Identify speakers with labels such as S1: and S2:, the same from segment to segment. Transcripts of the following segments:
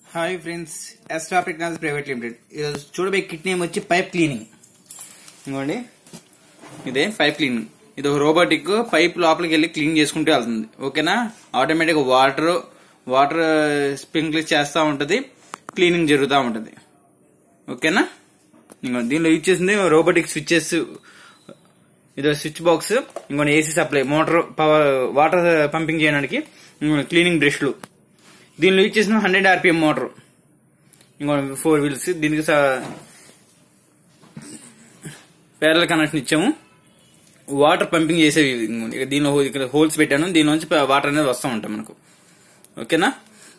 S1: Hi friends Estra technology private limited ఈరోజు చూడబోయే kit name వచ్చి పైప్ క్లీనింగ్ ఇంకోండి ఇదే పైప్ క్లీనింగ్ ఇది ఒక రోబోటిక్ పైప్ లోపలికి వెళ్ళి క్లీన్ చేసుకుంటూ వెళ్తుంది ఓకేనా ఆటోమేటిక్ వాటర్ వాటర్ స్ప్రింక్లర్ చేస్తూ ఉంటుంది క్లీనింగ్ జరుగుతూ ఉంటుంది ఓకేనా ఇంకో దీనిలో యూజ్ చేసింది రోబోటిక్ స్విచ్చెస్ ఇది స్విచ్ బాక్స్ ఇంకొన్ని AC supply motor power water pumping చేయడానికి ఇంకొన్ని క్లీనింగ్ బ్రష్లు దీనిలో యూజ్ చేసిన హండ్రెడ్ ఆర్పిఎం మోటార్ ఇంకో ఫోర్ వీల్స్ దీనికి పేరల కనెక్షన్ ఇచ్చాము వాటర్ పంపింగ్ చేసేవి ఇంకోండి. ఇక దీనిలో హో- ఇక్కడ హోల్స్ పెట్టాను దీని నుంచి వాటర్ అనేది వస్తూ ఉంటాయి మనకు ఓకేనా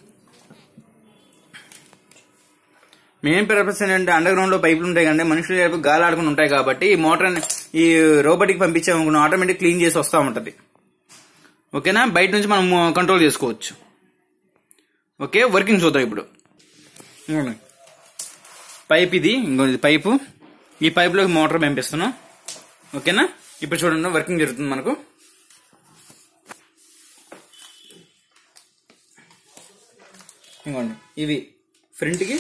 S1: మెయిన్ పర్పస్ ఏంటంటే అండర్ గ్రౌండ్ లో పైపులు ఉంటాయి కంటే మనుషులు వైపు గాలి ఆడుకుని ఉంటాయి కాబట్టి ఈ మోటార్ అనే- ఈ రోబోటిక్ పంపించాము ఆటోమేటిక్ క్లీన్ చేసి వస్తూ ఉంటది ఓకేనా బయట నుంచి మనం కంట్రోల్ చేసుకోవచ్చు ఓకే వర్కింగ్ చూద్దాం ఇప్పుడు ఇంకోండి. పైప్ ఇది ఇంకో ఇది పైపు ఈ పైపులోకి మోటార్ పంపిస్తున్నాం ఓకేనా ఇప్పుడు చూడండి వర్కింగ్ జరుగుతుంది మనకు ఇంకోండి ఇవి ఫ్రంట్కి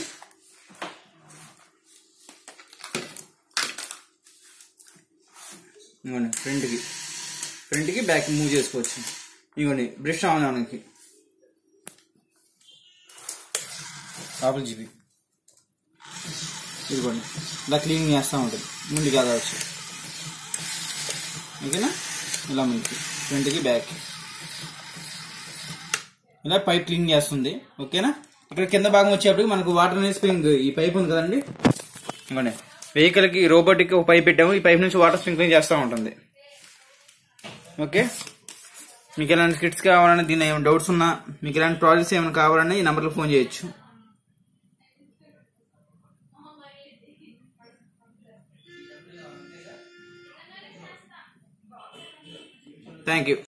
S1: ఇంకోండి ఫ్రంట్కి ఫ్రంట్కి బ్యాక్ మూవ్ చేసుకోవచ్చు ఇంకోండి బ్రష్ ఆన్ అవడానికి లోపల జీపీ ఇదిగోండి ఇలా క్లీనింగ్ చేస్తూ ఉంటుంది ముందుకు వెళ్ళవచ్చు ఓకేనా ఇలా ముందుకి ఫ్రంట్కి బ్యాక్ ఇలా పైప్ క్లీన్ చేస్తుంది ఓకేనా ఇక్కడ కింద భాగం వచ్చేటప్పుడు మనకు వాటర్ అనేది స్ప్రింగ్ ఈ పైప్ ఉంది కదండి ఇవ్వండి వెహికల్ కి రోబోటిక్ ఒక పైప్ పెట్టాము ఈ పైప్ నుంచి వాటర్ స్ప్రింక్లింగ్ చేస్తూ ఉంటుంది ఓకే మీకు ఎలాంటి స్కిట్స్ కావాలన్నా దీని ఏమైనా డౌట్స్ ఉన్నా మీకు ఎలాంటి ప్రాజెక్ట్స్ ఏమైనా కావాలన్నా ఈ నెంబర్లో ఫోన్ చేయొచ్చు థ్యాంక్ యూ